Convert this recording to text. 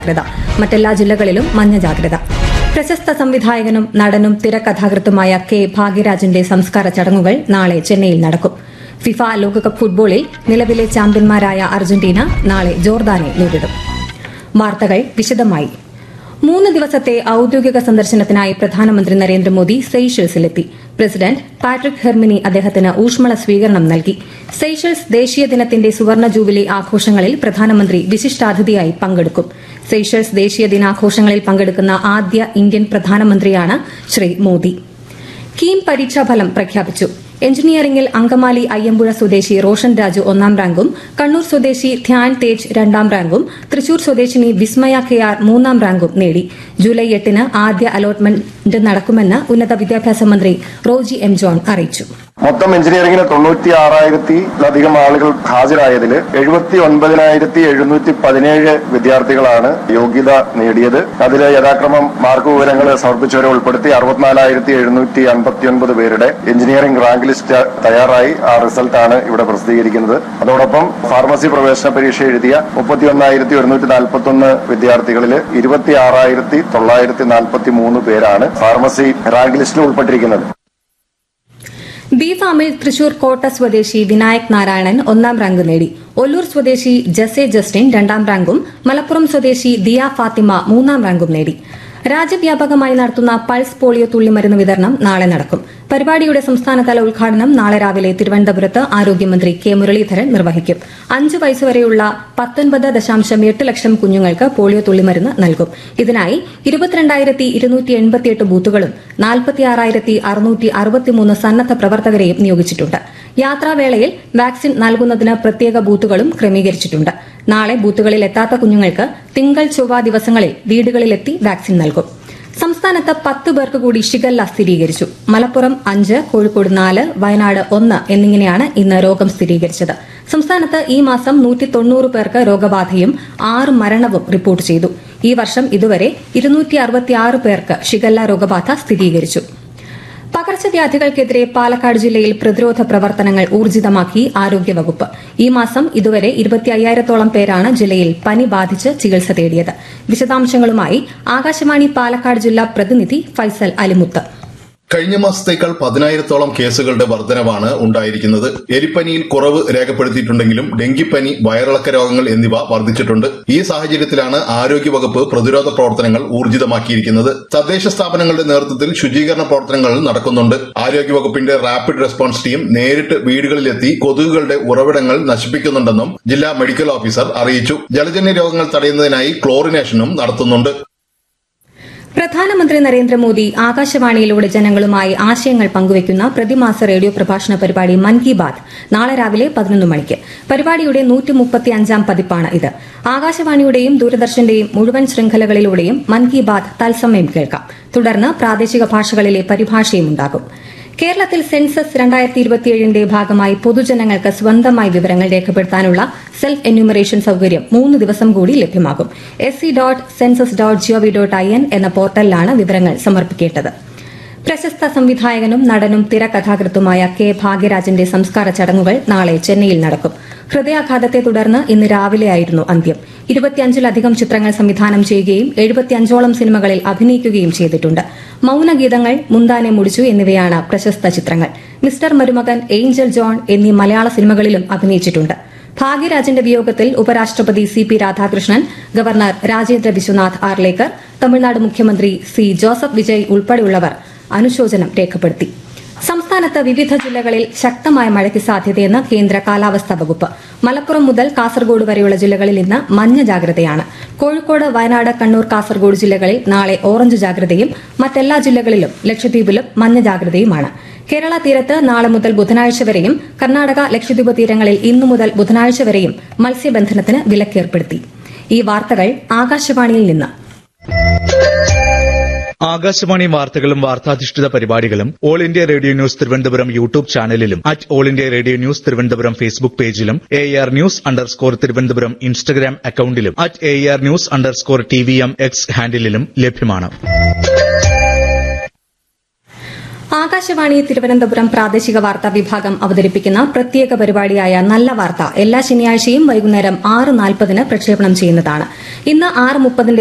ജാഗ്രത മറ്റെല്ലാ ജില്ലകളിലും മഞ്ഞ ജാഗ്രത പ്രശസ്ത സംവിധായകനും നടനും തിരക്കഥാകൃത്തുമായ കെ ഭാഗ്യരാജിന്റെ സംസ്കാര ചടങ്ങുകൾ നാളെ ചെന്നൈയിൽ നടക്കും ഫിഫ ലോകകപ്പ് ഫുട്ബോളിൽ നിലവിലെ ചാമ്പ്യന്മാരായ അർജന്റീന നാളെ ജോർദാനെ നേരിടും വാർത്തകൾ വിശദമായി മൂന്ന് ദിവസത്തെ ഔദ്യോഗിക സന്ദർശനത്തിനായി പ്രധാനമന്ത്രി നരേന്ദ്രമോദി സെയ്ഷൽസിലെത്തി പ്രസിഡന്റ് പാട്രിക് ഹെർമിനി അദ്ദേഹത്തിന് ഊഷ്മള സ്വീകരണം നൽകി സെയ്ഷൽസ് ദേശീയ ദിനത്തിന്റെ സുവർണ ജൂബിലി ആഘോഷങ്ങളിൽ പ്രധാനമന്ത്രി വിശിഷ്ടാതിഥിയായി പങ്കെടുക്കും സെയ്ഷൽസ് ദേശീയ ദിനാഘോഷങ്ങളിൽ പങ്കെടുക്കുന്ന ആദ്യ ഇന്ത്യൻ പ്രധാനമന്ത്രിയാണ് ശ്രീ മോദി കീം പരീക്ഷാഫലം പ്രഖ്യാപിച്ചു എഞ്ചിനീയറിംഗിൽ അങ്കമാലി അയ്യമ്പുഴ സ്വദേശി റോഷൻ രാജു ഒന്നാം റാങ്കും കണ്ണൂർ സ്വദേശി ധ്യാൻ തേജ് രണ്ടാം റാങ്കും തൃശൂർ സ്വദേശിനി വിസ്മയ കെ ആർ മൂന്നാം റാങ്കും നേടി ജൂലൈ എട്ടിന് ആദ്യ അലോട്ട്മെന്റ് നടക്കുമെന്ന് ഉന്നത വിദ്യാഭ്യാസ മന്ത്രി റോജി എം ജോൺ അറിയിച്ചു മൊത്തം എഞ്ചിനീയറിംഗിന് തൊണ്ണൂറ്റി ആറായിരത്തിലധികം ആളുകൾ ഹാജരായതിൽ എഴുപത്തി ഒൻപതിനായിരത്തി എഴുന്നൂറ്റി പതിനേഴ് വിദ്യാർത്ഥികളാണ് യോഗ്യത നേടിയത് അതിൽ യഥാക്രമം മാർക്ക് വിവരങ്ങൾ സമർപ്പിച്ചവരെ ഉൾപ്പെടുത്തി അറുപത്തിനാലായിരത്തി എഴുന്നൂറ്റി അൻപത്തിയൊൻപത് പേരുടെ എഞ്ചിനീയറിംഗ് റാങ്ക് ലിസ്റ്റ് തയ്യാറായി ആ റിസൾട്ടാണ് ഇവിടെ പ്രസിദ്ധീകരിക്കുന്നത് അതോടൊപ്പം ഫാർമസി പ്രവേശന പരീക്ഷ എഴുതിയ മുപ്പത്തി ഒന്നായിരത്തി ഒരുന്നൂറ്റി നാൽപ്പത്തി ഒന്ന് വിദ്യാർത്ഥികളിൽ ഇരുപത്തി ആറായിരത്തി തൊള്ളായിരത്തി നാൽപ്പത്തി മൂന്ന് പേരാണ് ഫാർമസി റാങ്ക് ലിസ്റ്റിൽ ഉൾപ്പെട്ടിരിക്കുന്നത് ബി ഫാമിൽ തൃശൂർ കോട്ട സ്വദേശി വിനായക് നാരായണൻ ഒന്നാം റാങ്ക് നേടി ഒല്ലൂർ സ്വദേശി ജസെ ജസ്റ്റിൻ രണ്ടാം റാങ്കും മലപ്പുറം സ്വദേശി ദിയ ഫാത്തിമ മൂന്നാം റാങ്കും നേടി രാജ്യവ്യാപകമായി നടത്തുന്ന പൾസ് പോളിയോ തുള്ളിമരുന്ന് വിതരണം നാളെ നടക്കും പരിപാടിയുടെ സംസ്ഥാനതല ഉദ്ഘാടനം നാളെ രാവിലെ തിരുവനന്തപുരത്ത് ആരോഗ്യമന്ത്രി കെ മുരളീധരൻ നിർവഹിക്കും അഞ്ച് വയസ്സുവരെയുള്ള പത്തൊൻപത് ദശാംശം എട്ട് ലക്ഷം കുഞ്ഞുങ്ങൾക്ക് പോളിയോ തുള്ളിമരുന്ന് നൽകും ഇതിനായി ഇരുപത്തിരണ്ടായിരത്തി ഇരുന്നൂറ്റി എൺപത്തിയെട്ട് ബൂത്തുകളും നാൽപ്പത്തിയാറായിരത്തി അറുന്നൂറ്റി അറുപത്തിമൂന്ന് സന്നദ്ധ പ്രവർത്തകരെയും നിയോഗിച്ചിട്ടുണ്ട് യാത്രാവേളയിൽ വാക്സിൻ നൽകുന്നതിന് പ്രത്യേക ബൂത്തുകളും ക്രമീകരിച്ചിട്ടുണ്ട് നാളെ ബൂത്തുകളിൽ എത്താത്ത കുഞ്ഞുങ്ങൾക്ക് തിങ്കൾ ചൊവ്വ ദിവസങ്ങളിൽ വീടുകളിലെത്തി വാക്സിൻ നൽകും സംസ്ഥാനത്ത് പത്ത് പേർക്ക് കൂടി ഷിഗല്ല സ്ഥിരീകരിച്ചു മലപ്പുറം അഞ്ച് കോഴിക്കോട് നാല് വയനാട് ഒന്ന് എന്നിങ്ങനെയാണ് ഇന്ന് രോഗം സ്ഥിരീകരിച്ചത് സംസ്ഥാനത്ത് ഈ മാസം നൂറ്റി തൊണ്ണൂറ് പേർക്ക് രോഗബാധയും ആറ് മരണവും റിപ്പോർട്ട് ചെയ്തു ഈ വർഷം ഇതുവരെ ഇരുന്നൂറ്റി അറുപത്തിയാറ് പേർക്ക് ഷിഗല്ല രോഗബാധ സ്ഥിരീകരിച്ചു പകർച്ചവ്യാധികൾക്കെതിരെ പാലക്കാട് ജില്ലയിൽ പ്രതിരോധ പ്രവർത്തനങ്ങൾ ഊർജിതമാക്കി ആരോഗ്യവകുപ്പ് ഈ മാസം ഇതുവരെ ഇരുപത്തി അയ്യായിരത്തോളം പേരാണ് ജില്ലയിൽ പനി ബാധിച്ച് ചികിത്സ തേടിയത് വിശദാംശങ്ങളുമായി ആകാശവാണി പാലക്കാട് ജില്ലാ പ്രതിനിധി ഫൈസൽ അലിമുത്ത് കഴിഞ്ഞ മാസത്തേക്കാൾ പതിനായിരത്തോളം കേസുകളുടെ വർധനവാണ് ഉണ്ടായിരിക്കുന്നത് എലിപ്പനിയിൽ കുറവ് രേഖപ്പെടുത്തിയിട്ടുണ്ടെങ്കിലും ഡെങ്കിപ്പനി വയറിളക്ക രോഗങ്ങൾ എന്നിവ വർദ്ധിച്ചിട്ടുണ്ട് ഈ സാഹചര്യത്തിലാണ് ആരോഗ്യവകുപ്പ് പ്രതിരോധ പ്രവർത്തനങ്ങൾ ഊർജിതമാക്കിയിരിക്കുന്നത് തദ്ദേശ സ്ഥാപനങ്ങളുടെ നേതൃത്വത്തിൽ ശുചീകരണ പ്രവർത്തനങ്ങൾ നടക്കുന്നുണ്ട് ആരോഗ്യവകുപ്പിന്റെ റാപ്പിഡ് റെസ്പോൺസ് ടീം നേരിട്ട് വീടുകളിലെത്തി കൊതുകുകളുടെ ഉറവിടങ്ങൾ നശിപ്പിക്കുന്നുണ്ടെന്നും ജില്ലാ മെഡിക്കൽ ഓഫീസർ അറിയിച്ചു ജലജന്യ രോഗങ്ങൾ തടയുന്നതിനായി ക്ലോറിനേഷനും നടത്തുന്നുണ്ട് പ്രധാനമന്ത്രി നരേന്ദ്രമോദി ആകാശവാണിയിലൂടെ ജനങ്ങളുമായി ആശയങ്ങൾ പങ്കുവയ്ക്കുന്ന പ്രതിമാസ റേഡിയോ പ്രഭാഷണ പരിപാടി മൻ കി ബാത് നാളെ രാവിലെ പതിനൊന്ന് മണിക്ക് പരിപാടിയുടെ നൂറ്റി മുപ്പത്തിയഞ്ചാം പതിപ്പാണ് ഇത് ആകാശവാണിയുടെയും ദൂരദർശന്റെയും മുഴുവൻ ശൃംഖലകളിലൂടെയും മൻ കി ബാത് തത്സമയം കേൾക്കാം തുടർന്ന് പ്രാദേശിക ഭാഷകളിലെ പരിഭാഷയും ഉണ്ടാകും കേരളത്തിൽ സെൻസസ് രണ്ടായിരത്തി ഇരുപത്തിയേഴിന്റെ ഭാഗമായി പൊതുജനങ്ങൾക്ക് സ്വന്തമായി വിവരങ്ങൾ രേഖപ്പെടുത്താനുള്ള സെൽഫ് എന്യൂമറേഷൻ സൌകര്യം മൂന്ന് ദിവസം കൂടി ലഭ്യമാകും S C dot census dot G O V dot I N എന്ന പോർട്ടലിലാണ് വിവരങ്ങൾ സമർപ്പിക്കേണ്ടത് പ്രശസ്ത സംവിധായകനും നടനും തിരക്കഥാകൃത്തുമായ കെ ഭാഗ്യരാജന്റെ സംസ്കാര ചടങ്ങുകൾ നാളെ ചെന്നൈയിൽ നടക്കും ഹൃദയാഘാതത്തെ തുടർന്ന് ഇന്ന് രാവിലെയായിരുന്നു അന്ത്യം ഇരുപത്തിയഞ്ചിലധികം ചിത്രങ്ങൾ സംവിധാനം ചെയ്യുകയും എഴുപത്തിയഞ്ചോളം സിനിമകളിൽ അഭിനയിക്കുകയും ചെയ്തിട്ടുണ്ട് മൌനഗീതങ്ങൾ മുന്താനെ മുടിച്ചു എന്നിവയാണ് പ്രശസ്ത ചിത്രങ്ങൾ മിസ്റ്റർ മരുമകൻ ഏഞ്ചൽ ജോൺ എന്നീ മലയാള സിനിമകളിലും അഭിനയിച്ചിട്ടുണ്ട് ഭാഗ്യരാജന്റെ വിയോഗത്തിൽ ഉപരാഷ്ട്രപതി C P Radhakrishnan governor Rajendra Vishwanath Arlekar Tamil Nadu മുഖ്യമന്ത്രി സി ജോസഫ് വിജയ് ഉൾപ്പെടെയുള്ളവർ അനുശോചനം രേഖപ്പെടുത്തി സംസ്ഥാനത്ത് വിവിധ ജില്ലകളിൽ ശക്തമായ മഴയ്ക്ക് സാധ്യതയെന്ന് കേന്ദ്ര കാലാവസ്ഥാ വകുപ്പ് മലപ്പുറം മുതൽ കാസർഗോഡ് വരെയുള്ള ജില്ലകളിൽ ഇന്ന് മഞ്ഞ ജാഗ്രതയാണ് കോഴിക്കോട് വയനാട് കണ്ണൂർ കാസർഗോഡ് ജില്ലകളിൽ നാളെ ഓറഞ്ച് ജാഗ്രതയും മറ്റെല്ലാ ജില്ലകളിലും ലക്ഷദ്വീപിലും മഞ്ഞ ജാഗ്രതയുമാണ് കേരള തീരത്ത് നാളെ മുതൽ ബുധനാഴ്ച വരെയും കർണാടക ലക്ഷദ്വീപ് തീരങ്ങളിൽ ഇന്നു മുതൽ ബുധനാഴ്ച വരെയും മത്സ്യബന്ധനത്തിന് വിലക്കേർപ്പെടുത്തി ഈ വാർത്തകൾ ആകാശവാണിയിൽ നിന്ന് ആകാശവാണി വാർത്തകളും വാർത്താധിഷ്ഠിത പരിപാടികളും all India radio news Thiruvananthapuram YouTube ചാനലിലും at all India radio news Thiruvananthapuram Facebook പേജിലും A R news underscore Thiruvananthapuram Instagram അക്കൌണ്ടിലും at A R news underscore T V M X ഹാൻഡിലും ലഭ്യമാണ് ആകാശവാണി തിരുവനന്തപുരം പ്രാദേശിക വാർത്താ വിഭാഗം അവതരിപ്പിക്കുന്ന പ്രത്യേക പരിപാടിയായ നല്ല വാർത്ത എല്ലാ ശനിയാഴ്ചയും വൈകുന്നേരം ആറ് നാൽപ്പതിന് പ്രക്ഷേപണം ചെയ്യുന്നതാണ് ഇന്ന് ആറ് മുപ്പതിന്റെ